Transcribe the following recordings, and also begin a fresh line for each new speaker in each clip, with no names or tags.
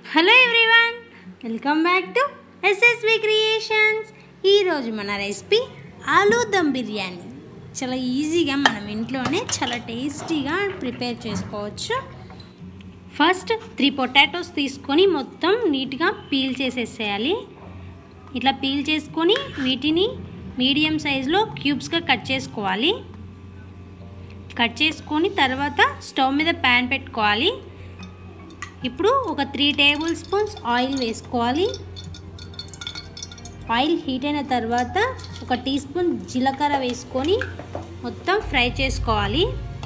hello everyone welcome back to SSV creations ఈరోజు మన recipe aloo dum biryani చాలా ఈజీగా మనం ఇంట్లోనే చాలా టేస్టీగా ప్రిపేర్ చేసుకోవచ్చు ఫస్ట్ త్రీ పొటాటోస్ తీసుకొని మొత్తం నీట్గా పీల్ చేసేసేయాలి ఇట్లా పీల్ చేసుకొని వీటిని మీడియం సైజులో క్యూబ్స్గా కట్ చేసుకోవాలి కట్ చేసుకొని తర్వాత స్టవ్ మీద ప్యాన్ పెట్టుకోవాలి ఇప్పుడు ఒక త్రీ టేబుల్ స్పూన్స్ ఆయిల్ వేసుకోవాలి ఆయిల్ హీట్ అయిన తర్వాత ఒక టీ స్పూన్ జీలకర్ర వేసుకొని మొత్తం ఫ్రై చేసుకోవాలి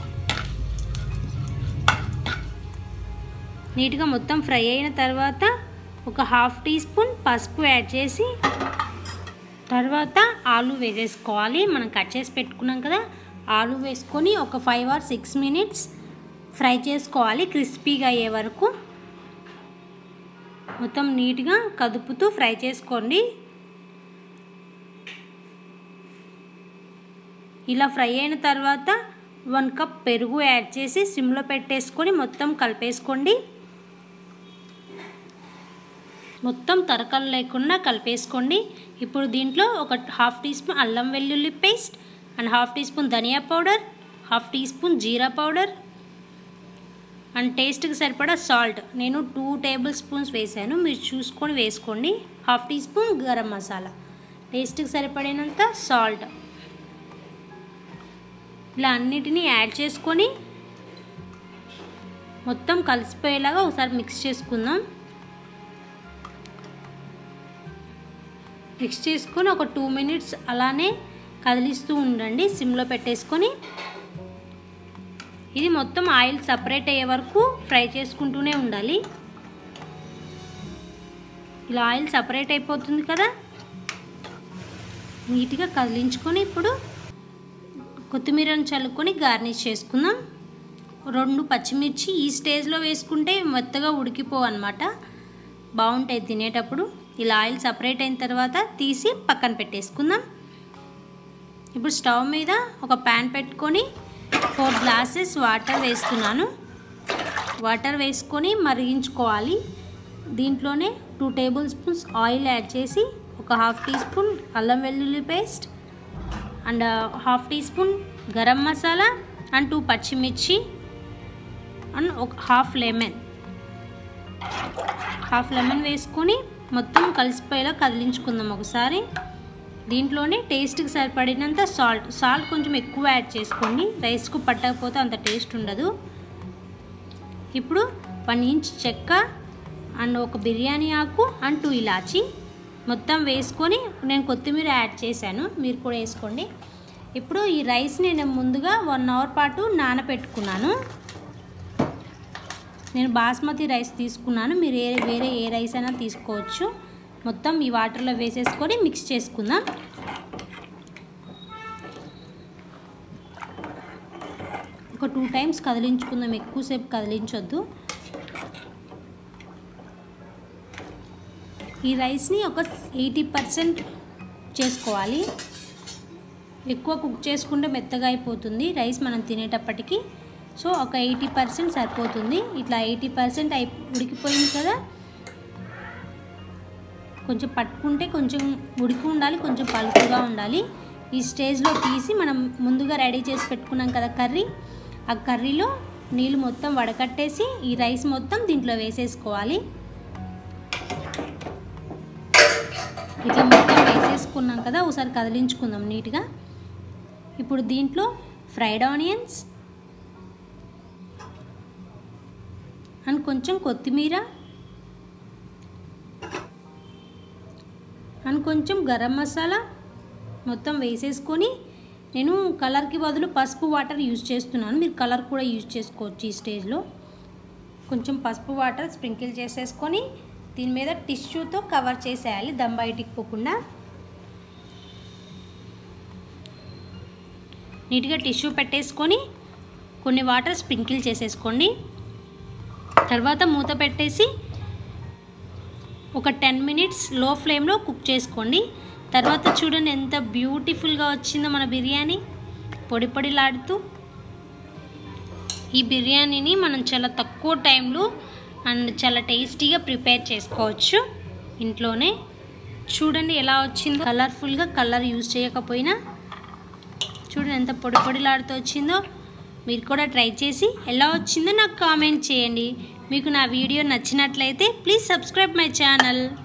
నీట్గా మొత్తం ఫ్రై అయిన తర్వాత ఒక హాఫ్ టీ స్పూన్ పసుపు యాడ్ చేసి తర్వాత ఆలు వేసేసుకోవాలి మనం కట్ చేసి పెట్టుకున్నాం కదా ఆలు వేసుకొని ఒక five or six minutes fry చేసుకోవాలి క్రిస్పీగా అయ్యే వరకు మొత్తం నీట్గా కదుపుతూ ఫ్రై చేసుకోండి ఇలా ఫ్రై అయిన తర్వాత వన్ కప్ పెరుగు యాడ్ చేసి సిమ్లో పెట్టేసుకొని మొత్తం కలిపేసుకోండి మొత్తం తరకలు లేకుండా కలిపేసుకోండి ఇప్పుడు దీంట్లో ఒక హాఫ్ టీ స్పూన్ అల్లం వెల్లుల్లి paste and half teaspoon ధనియా పౌడర్ హాఫ్ టీ స్పూన్ జీరా పౌడర్ అండ్ టేస్ట్కి సరిపడా సాల్ట్ నేను టూ టేబుల్ స్పూన్స్ వేసాను మీరు చూసుకొని వేసుకోండి half teaspoon garam masala టేస్ట్కి సరిపడినంత సాల్ట్ ఇలా అన్నిటినీ యాడ్ చేసుకొని మొత్తం కలిసిపోయేలాగా ఒకసారి మిక్స్ చేసుకుందాం మిక్స్ చేసుకొని ఒక టూ మినిట్స్ అలానే కదిలిస్తూ ఉండండి సిమ్లో పెట్టేసుకొని ఇది మొత్తం ఆయిల్ సపరేట్ అయ్యే వరకు ఫ్రై చేసుకుంటూనే ఉండాలి ఇలా ఆయిల్ సపరేట్ అయిపోతుంది కదా నీట్గా కదిలించుకొని ఇప్పుడు కొత్తిమీరను చల్లుకొని గార్నిష్ చేసుకుందాం రెండు పచ్చిమిర్చి ఈ స్టేజ్లో వేసుకుంటే మెత్తగా ఉడికిపోవు అనమాట బాగుంటాయి తినేటప్పుడు ఇలా ఆయిల్ సపరేట్ అయిన తర్వాత తీసి పక్కన పెట్టేసుకుందాం ఇప్పుడు స్టవ్ మీద ఒక ప్యాన్ పెట్టుకొని ఫోర్ గ్లాసెస్ వాటర్ వేస్తున్నాను వాటర్ వేసుకొని మరిగించుకోవాలి దీంట్లోనే two tablespoons oil add చేసి ఒక హాఫ్ టీ స్పూన్ అల్లం వెల్లుల్లి paste and half teaspoon garam masala and two పచ్చిమిర్చి అండ్ ఒక హాఫ్ లెమన్ హాఫ్ లెమన్ వేసుకొని మొత్తం కలిసిపోయేలా కదిలించుకుందాం ఒకసారి దీంట్లోనే టేస్ట్కి సరిపడినంత సాల్ట్ సాల్ట్ కొంచెం ఎక్కువ యాడ్ చేసుకోండి రైస్కు పట్టకపోతే అంత టేస్ట్ ఉండదు ఇప్పుడు వన్ ఇంచ్ చెక్క అండ్ ఒక బిర్యానీ ఆకు అండ్ టూ ఇలాచి మొత్తం వేసుకొని నేను కొత్తిమీర యాడ్ చేశాను మీరు కూడా వేసుకోండి ఇప్పుడు ఈ రైస్ నేను ముందుగా వన్ అవర్ పాటు నానబెట్టుకున్నాను నేను బాస్మతి రైస్ తీసుకున్నాను మీరు ఏ వేరే ఏ రైస్ అయినా తీసుకోవచ్చు మొత్తం ఈ వాటర్లో వేసేసుకొని మిక్స్ చేసుకుందాం ఒక టూ టైమ్స్ కదిలించుకుందాం ఎక్కువసేపు కదిలించొద్దు ఈ రైస్ని ఒక ఎయిటీ పర్సెంట్ చేసుకోవాలి ఎక్కువ కుక్ చేసుకుంటే మెత్తగా అయిపోతుంది రైస్ మనం తినేటప్పటికి సో ఒక ఎయిటీ పర్సెంట్ సరిపోతుంది ఇట్లా ఎయిటీ పర్సెంట్ అయి ఉడికిపోయింది కదా కొంచెం పట్టుకుంటే కొంచెం ఉడికి ఉండాలి కొంచెం పలుకుగా ఉండాలి ఈ స్టేజ్లో తీసి మనం ముందుగా రెడీ చేసి పెట్టుకున్నాం కదా కర్రీ ఆ కర్రీలో నీళ్ళు మొత్తం వడకట్టేసి ఈ రైస్ మొత్తం దీంట్లో వేసేసుకోవాలి ఇట్లా మొత్తం వేసేసుకున్నాం కదా ఒకసారి కదిలించుకుందాం నీట్గా ఇప్పుడు దీంట్లో ఫ్రైడ్ ఆనియన్స్ అండ్ కొంచెం కొత్తిమీర అండ్ కొంచెం గరం మసాలా మొత్తం వేసేసుకొని నేను కలర్కి బదులు పసుపు వాటర్ యూజ్ చేస్తున్నాను మీరు కలర్ కూడా యూజ్ చేసుకోవచ్చు ఈ స్టేజ్లో కొంచెం పసుపు వాటర్ స్ప్రింకిల్ చేసేసుకొని దీని మీద టిష్యూతో కవర్ చేసేయాలి దమ్ బయటికి పోకుండా నీట్గా టిష్యూ పెట్టేసుకొని కొన్ని వాటర్ స్ప్రింకిల్ చేసేసుకోండి తర్వాత మూత పెట్టేసి ఒక టెన్ మినిట్స్ లో ఫ్లేమ్లో కుక్ చేసుకోండి తర్వాత చూడండి ఎంత బ్యూటిఫుల్గా వచ్చిందో మన బిర్యానీ పొడి పొడిలాడుతూ ఈ బిర్యానీని మనం చాలా తక్కువ టైంలో అండ్ చాలా టేస్టీగా ప్రిపేర్ చేసుకోవచ్చు ఇంట్లోనే చూడండి ఎలా వచ్చిందో కలర్ఫుల్గా కలర్ యూజ్ చేయకపోయినా చూడండి ఎంత పొడి పొడిలాడుతూ వచ్చిందో మీరు కూడా ట్రై చేసి ఎలా వచ్చిందో నాకు కామెంట్ చేయండి మీకు నా వీడియో నచ్చినట్లయితే ప్లీజ్ సబ్స్క్రైబ్ మై ఛానల్